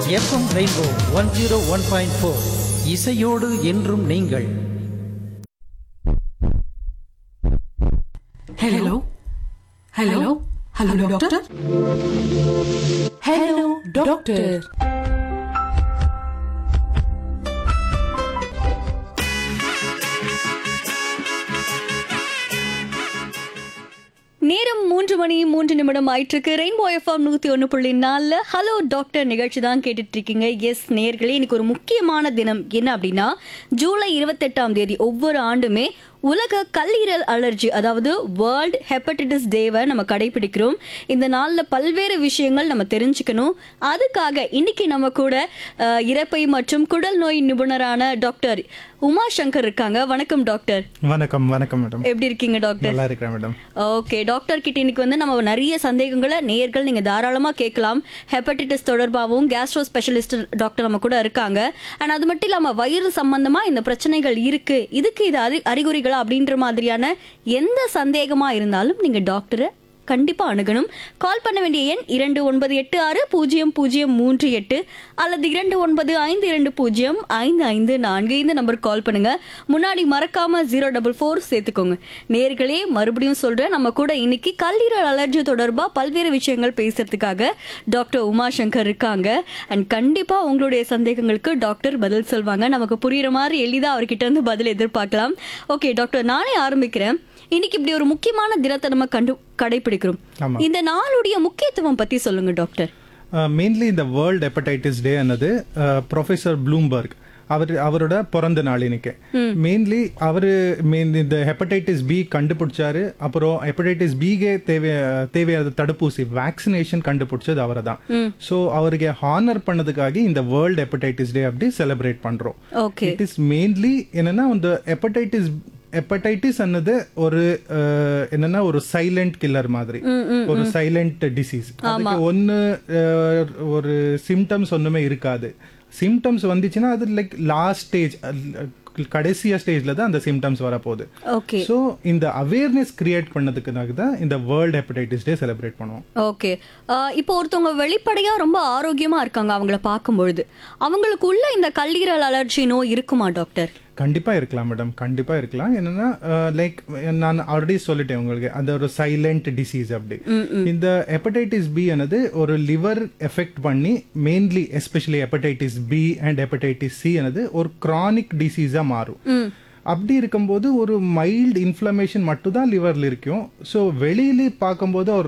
FM Rainbow one zero one point four இசையோடு என்றும் நீங்கள் Hello? Hello? Hello, doctor? Hello, doctor. நேரம் மூன்று மணி மூன்று நிமிடம் ஆயிட்டிருக்கு ரெயின்போ எஃப்எம் நூத்தி ஒன்று புள்ளி நாலில் ஹலோ டாக்டர் நிகழ்ச்சி தான் கேட்டுட்டு இருக்கீங்க எஸ் நேர்களே இன்னைக்கு ஒரு முக்கியமான தினம் என்ன அப்படின்னா ஜூலை இருபத்தெட்டாம் தேதி ஒவ்வொரு ஆண்டுமே உலக கல்லீரல் அலர்ஜி அதாவது வேர்ல்ட் ஹெப்படைட்டிஸ் டேவை நம்ம கடைபிடிக்கிறோம் இந்த நாளில் பல்வேறு விஷயங்கள் நம்ம தெரிஞ்சுக்கணும் அதுக்காக இன்னைக்கு நம்ம கூட அஹ், இரைப்பை மற்றும் குடல் நோய் நிபுணரான டாக்டர் உமா சங்கர் இருக்காங்க வணக்கம் டாக்டர் வணக்கம் வணக்கம் மேடம் எப்படி இருக்கீங்க டாக்டர் நல்லா இருக்கிறேன் மேடம் ஓகே டாக்டர் கிட்ட இன்னைக்கு வந்து நம்ம நிறைய சந்தேகங்களை நேயர்கள் நீங்க தாராளமா கேட்கலாம் ஹெப்படைட்டிஸ் தொடர்பாகவும் கேஸ்ட்ரோ ஸ்பெஷலிஸ்ட் டாக்டர் நம்ம கூட இருக்காங்க அண்ட் அது மட்டும் இல்லாம வயிறு சம்பந்தமா இந்த பிரச்சனைகள் இருக்கு இதுக்கு இது அறி அறிகுறிகளா அப்படின்ற மாதிரியான எந்த சந்தேகமா இருந்தாலும் நீங்க டாக்டரை கண்டிப்பா அணுகணும் கால் பண்ண வேண்டிய எண் இரண்டு ஒன்பது எட்டு ஆறு பூஜ்ஜியம் பூஜ்ஜியம் மூன்று எட்டு அல்லது இரண்டு ஒன்பது ஐந்து இரண்டு பூஜ்ஜியம் ஐந்து ஐந்து நான்கு இந்த நம்பருக்கு கால் பண்ணுங்க முன்னாடி மறக்காம ஜீரோ டபுள் ஃபோர் சேர்த்துக்கோங்க நேர்களே மறுபடியும் சொல்றேன் நம்ம கூட இன்னைக்கு கல்லீரல் அலர்ஜி தொடர்பா பல்வேறு விஷயங்கள் பேசுறதுக்காக டாக்டர் உமாசங்கர் இருக்காங்க அண்ட் கண்டிப்பா உங்களுடைய சந்தேகங்களுக்கு டாக்டர் பதில் சொல்வாங்க நமக்கு புரியுற மாதிரி எளிதா அவர்கிட்ட இருந்து பதில் எதிர்பார்க்கலாம் ஓகே டாக்டர் நானே ஆரம்பிக்கிறேன் இன்னைக்கு இப்படி ஒரு முக்கியமான தினத்தை நம்ம கண்டு கடைபிடிக்கிறோம் ஆமா. இந்த நாளுடைய முக்கியத்துவம் பத்தி சொல்லுங்க டாக்டர் மெயின்லி இந்த வேர்ல்ட் ஹெப்படைட்டிஸ் டே ಅನ್ನது ப்ரொஃபசர் ப்ளூம்பர்க் அவர் அவரோட பிறந்த நாள் இன்னைக்கு மெயின்லி அவரு மெயின் இந்த ஹெப்படைட்டிஸ் பி கண்டுபிடிச்சாரு அப்புறம் ஹெப்படைட்டிஸ் பிகே தேவை தேவையான தடுப்பூசி வேக்சினேஷன் கண்டுபிடிச்சது அவரை தான் ஸோ அவருக்கு ஹானர் பண்ணதுக்காக இந்த வேர்ல்ட் ஹெப்படைட்டிஸ் டே அப்படி செலிப்ரேட் பண்றோம் ஓகே இட் இஸ் மெயின்லி என்னன்னா இந்த ஹெப்படைட்டிஸ் ஹெப்படைட்டிஸ் அன்னது ஒரு அஹ், என்னன்னா ஒரு சைலண்ட் கில்லர் மாதிரி ஒரு சைலண்ட் டிசீஸ் அதுக்கு ஒன்னு அஹ், ஒரு சிம்டம்ஸ் ஒண்ணுமே இருக்காது சிம்டம்ஸ் வந்துச்சுன்னா அது லைக் லாஸ்ட் ஸ்டேஜ் கடைசியா ஸ்டேஜ்ல தான் அந்த சிம்டம்ஸ் வரப்போகுது ஓகே ஸோ இந்த அவேர்னஸ் கிரியேட் பண்ணதுக்காக தான் இந்த வேர்ல்ட் ஹெப்படைட்டிஸ் டே செலிப்ரேட் பண்ணுவோம் ஓகே இப்போ ஒருத்தவங்க வெளிப்படையா ரொம்ப ஆரோக்கியமா இருக்காங்க அவங்கள பார்க்கும் பொழுது அவங்களுக்குள்ள இந்த கல்லீரல் அலர்ஜி நோய் இருக்குமா டாக்டர் கண்டிப்பா இருக்கலாம் மேடம் கண்டிப்பா இருக்கலாம் என்னன்னா லைக் நான் ஆல்ரெடி சொல்லிட்டேன் உங்களுக்கு அந்த ஒரு சைலண்ட் டிசீஸ் அப்படி இந்த ஹெப்படைட்டிஸ் பி ஆனது ஒரு லிவர் எஃபெக்ட் பண்ணி mainly especially hepatitis B and hepatitis C ஆனது ஒரு கிரானிக் டிசீஸா மாறும் அப்படி இருக்கும்போது ஒரு மைல்டு இன்ஃப்ளமேஷன் மட்டும் தான் லிவர்ல இருக்கும் ஸோ வெளியில பார்க்கும்போது ஒரு